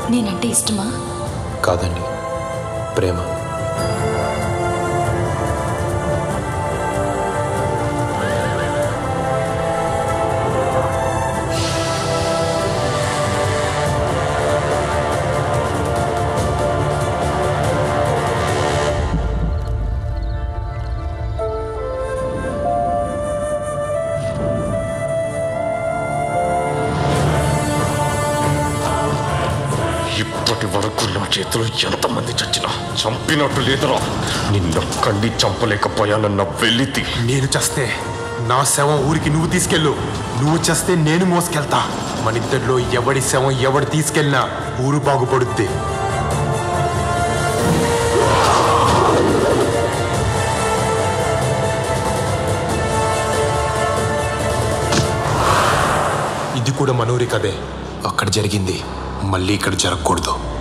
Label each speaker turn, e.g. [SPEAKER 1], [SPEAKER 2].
[SPEAKER 1] నేనంటే ఇష్టమా
[SPEAKER 2] కాదండి ప్రేమ
[SPEAKER 3] ఇప్పటి వరకు నా చేతిలో ఎంతమంది చచ్చినా చంపినట్టు లేదురా నిన్నొక్కడిని చంపలేకపోయానన్న వెలితి
[SPEAKER 4] నేను చస్తే నా శవం ఊరికి నువ్వు తీసుకెళ్ళు నువ్వు చస్తే నేను మోసుకెళ్తా మనిద్దరిలో ఎవడి శవం ఎవడు తీసుకెళ్ళినా ఊరు బాగుపడుద్ది ఇది కూడా మనూరి కదే అక్కడ జరిగింది మళ్ళీ ఇక్కడ జరగకూడదు